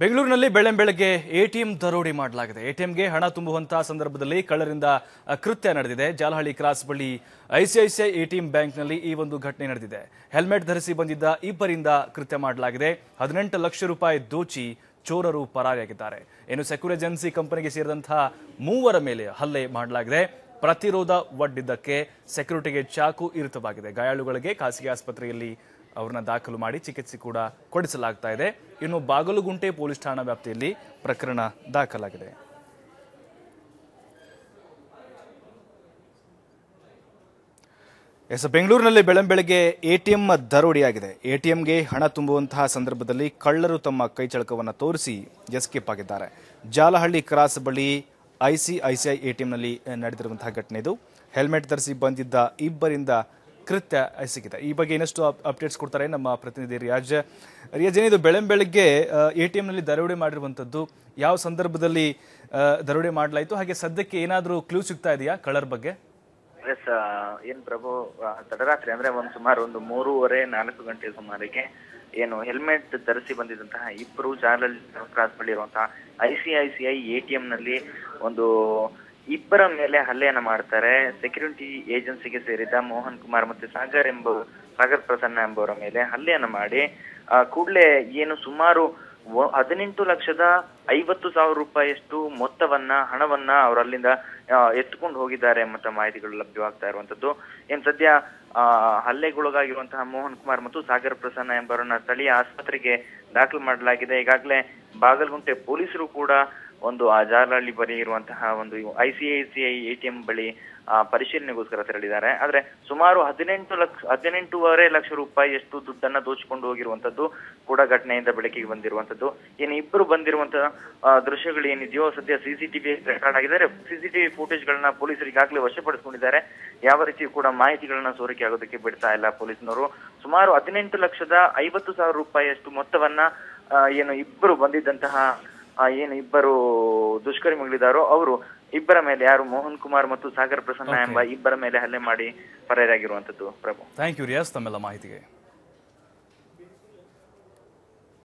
ಬೆಂಗಳೂರಿನಲ್ಲಿ ಬೆಳ್ಳಂಬೆಳಗ್ಗೆ ಎಟಿಎಂ ದರೋಡೆ ಮಾಡಲಾಗಿದೆ ಎಟಿಎಂಗೆ ಹಣ ತುಂಬುವಂತಹ ಸಂದರ್ಭದಲ್ಲಿ ಕಳ್ಳರಿಂದ ಅ, ಕೃತ್ಯ ನಡೆದಿದೆ ಜಾಲಹಳ್ಳಿ ಕ್ರಾಸ್ ಬಳಿ ಐಸಿಐಸಿಐ ಎಟಿಎಂ ಬ್ಯಾಂಕ್ನಲ್ಲಿ ಈ ಒಂದು ಘಟನೆ ನಡೆದಿದೆ ಹೆಲ್ಮೆಟ್ ಧರಿಸಿ ಬಂದಿದ್ದ ಇಬ್ಬರಿಂದ ಕೃತ್ಯ ಮಾಡಲಾಗಿದೆ ಹದಿನೆಂಟು ಲಕ್ಷ ರೂಪಾಯಿ ದೋಚಿ ಚೋರರು ಪರಾರಿಯಾಗಿದ್ದಾರೆ ಇನ್ನು ಸೆಕ್ಯುರಿಜೆನ್ಸಿ ಕಂಪನಿಗೆ ಸೇರಿದಂತಹ ಮೂವರ ಮೇಲೆ ಹಲ್ಲೆ ಮಾಡಲಾಗಿದೆ ಪ್ರತಿರೋಧ ಒಡ್ಡಿದ್ದಕ್ಕೆ ಸೆಕ್ಯೂರಿಟಿಗೆ ಚಾಕು ಇರಿತವಾಗಿದೆ ಗಾಯಾಳುಗಳಿಗೆ ಖಾಸಗಿ ಆಸ್ಪತ್ರೆಯಲ್ಲಿ ಅವರನ್ನ ದಾಖಲು ಮಾಡಿ ಚಿಕಿತ್ಸೆ ಕೂಡ ಕೊಡಿಸಲಾಗ್ತಾ ಇದೆ ಇನ್ನು ಬಾಗಲಗುಂಟೆ ಪೊಲೀಸ್ ಠಾಣಾ ವ್ಯಾಪ್ತಿಯಲ್ಲಿ ಪ್ರಕರಣ ದಾಖಲಾಗಿದೆ ಎಸ್ ಬೆಂಗಳೂರಿನಲ್ಲಿ ಬೆಳಂಬೆಳಗ್ಗೆ ಎಟಿಎಂ ದರೋಡೆಯಾಗಿದೆ ಎಟಿಎಂಗೆ ಹಣ ತುಂಬುವಂತಹ ಸಂದರ್ಭದಲ್ಲಿ ಕಳ್ಳರು ತಮ್ಮ ಕೈಚಳಕವನ್ನು ತೋರಿಸಿ ಎಸ್ಕೇಪ್ ಆಗಿದ್ದಾರೆ ಜಾಲಹಳ್ಳಿ ಕ್ರಾಸ್ ಬಳಿ ಐಸಿಐಸಿಐ ಎಟಿಎಂನಲ್ಲಿ ನಡೆದಿರುವಂತಹ ಘಟನೆ ಇದು ಹೆಲ್ಮೆಟ್ ಧರಿಸಿ ಬಂದಿದ್ದ ಇಬ್ಬರಿಂದ ಕೃತ್ಯ ಎಸಗಿದೆ ಈ ಬಗ್ಗೆ ಇನ್ನಷ್ಟು ಅಪ್- ಅಪ್ಡೇಟ್ಸ್ ಕೊಡ್ತಾರೆ ನಮ್ಮ ಪ್ರತಿನಿಧಿ ರಿಯಾಜ್ ರಿಯಾಜ್ ಏನಿದು ಬೆಳಂಬೆಳಗ್ಗೆ ಎಟಿಎಂನಲ್ಲಿ ದರೋಡೆ ಮಾಡಿರುವಂಥದ್ದು ಯಾವ ಸಂದರ್ಭದಲ್ಲಿ ಆ, ದರೋಡೆ ಮಾಡಲಾಯಿತು ಹಾಗೆ ಸದ್ಯಕ್ಕೆ ಏನಾದರೂ ಕ್ಲೂ ಸಿಗ್ತಾ ಇದೆಯಾ ಕಳ್ಳರ ಬಗ್ಗೆ ಎಸ್ ಏನ್ ಪ್ರಭು ಆ, ತಡರಾತ್ರಿ ಅಂದ್ರೆ ಒಂದ್ ಸುಮಾರು ಒಂದು ಮೂರುವರೆ ನಾಲ್ಕು ಗಂಟೆ ಸುಮಾರಿಗೆ ಏನು ಹೆಲ್ಮೆಟ್ ಧರಿಸಿ ಬಂದಿದ್ದಂತಹ ಇಬ್ಬರು ಜಾಲಲ್ಲಿ ಕ್ರಾಸ್ ಬಳಿ ಇರುವಂತಹ I C I C I A T M ನಲ್ಲಿ ಒಂದು ಇಬ್ಬರ ಮೇಲೆ ಹಲ್ಲೆಯನ್ನ ಮಾಡ್ತಾರೆ ಸೆಕ್ಯೂರಿಟಿ ಏಜೆನ್ಸಿಗೆ ಸೇರಿದ ಮೋಹನ್ ಕುಮಾರ್ ಮತ್ತೆ ಸಾಗರ್ ಎಂಬ ಸಾಗರ್ ಪ್ರಸನ್ನ ಎಂಬುವರ ಮೇಲೆ ಹಲ್ಲೆಯನ್ನ ಮಾಡಿ ಆ, ಕೂಡ್ಲೇ ಏನು ಸುಮಾರು ಒ- ಹದಿನೆಂಟು ಲಕ್ಷದ ಐವತ್ತು ಸಾವಿರ ರೂಪಾಯಿಯಷ್ಟು ಮೊತ್ತವನ್ನ ಹಣವನ್ನ ಅವರು ಅಲ್ಲಿಂದ ಆ, ಎತ್ಕೊಂಡು ಹೋಗಿದ್ದಾರೆ ಎಂಬಂತ ಮಾಹಿತಿಗಳು ಲಭ್ಯವಾಗ್ತಾ ಇರುವಂತದ್ದು ಏನ್ ಸದ್ಯ ಆ, ಹಲ್ಲೆಗೊಳಗಾಗಿರುವಂತಹ ಮೋಹನ್ ಕುಮಾರ್ ಮತ್ತು ಸಾಗರ್ ಪ್ರಸನ್ನ ಎಂಬವರನ್ನ ಸ್ಥಳೀಯ ಆಸ್ಪತ್ರೆಗೆ ದಾಖಲು ಮಾಡಲಾಗಿದೆ ಈಗಾಗಲೇ ಬಾಗಲಗುಂಟೆ ಪೊಲೀಸರು ಕೂಡ ಒಂದು ಆ ಜಾಲಹಳ್ಳಿ ಬಳಿ ಇರುವಂತಹ ಒಂದು I C I C I A T M ಬಳಿ ಆ, ಪರಿಶೀಲನೆಗೋಸ್ಕರ ತೆರಳಿದ್ದಾರೆ ಆದ್ರೆ ಸುಮಾರು ಹದಿನೆಂಟು ಲಕ್ಷ ಹದಿನೆಂಟೂವರೆ ಲಕ್ಷ ರೂಪಾಯಿಯಷ್ಟು ದುಡ್ಡನ್ನ ದೋಚಿಕೊಂಡು ಹೋಗಿರುವಂತದ್ದು ಕೂಡ ಘಟನೆಯಿಂದ ಬೆಳಕಿಗೆ ಬಂದಿರುವಂತದ್ದು ಏನು ಇಬ್ಬರು ಬಂದಿರುವಂತಹ ಆ, ದೃಶ್ಯಗಳು ಏನಿದೆಯೋ ಸದ್ಯ ಸಿಸಿಟಿವಿ ರೆಕಾರ್ಡ್ ಆಗಿದ್ದಾರೆ ಸಿಸಿಟಿವಿ ಫುಟೇಜ್ ಗಳನ್ನ ಪೊಲೀಸರು ಈಗಾಗಲೇ ವಶಪಡಿಸಿಕೊಂಡಿದ್ದಾರೆ ಯಾವ ರೀತಿ ಕೂಡ ಮಾಹಿತಿಗಳನ್ನ ಸೋರಿಕೆ ಆಗೋದಕ್ಕೆ ಬಿಡ್ತಾ ಇಲ್ಲ ಪೊಲೀಸ್ನವರು ಸುಮಾರು ಹದಿನೆಂಟು ಲಕ್ಷದ ಐವತ್ತು ಸಾವಿರ ರೂಪಾಯಿಯಷ್ಟು ಮೊತ್ತವನ್ನ ಆ, ಏನು ಇಬ್ಬರು ಬಂದಿದ್ದಂತಹ ಆ, ಏನು ಇಬ್ಬರು ದುಷ್ಕರ್ಮಿಗಳಿದಾರೋ ಅವರು ಇಬ್ಬರ ಮೇಲೆ ಯಾರು ಮೋಹನ್ ಕುಮಾರ್ ಮತ್ತು ಸಾಗರ್ ಪ್ರಸನ್ನ ಎಂಬ ಇಬ್ಬರ ಮೇಲೆ ಹಲ್ಲೆ ಮಾಡಿ ಪರಾರಿಯಾಗಿರುವಂತದ್ದು ಪ್ರಭು ಥ್ಯಾಂಕ್ ಯು ರಿಯಾಸ್ ತಮ್ಮೆಲ್ಲ ಮಾಹಿತಿಗೆ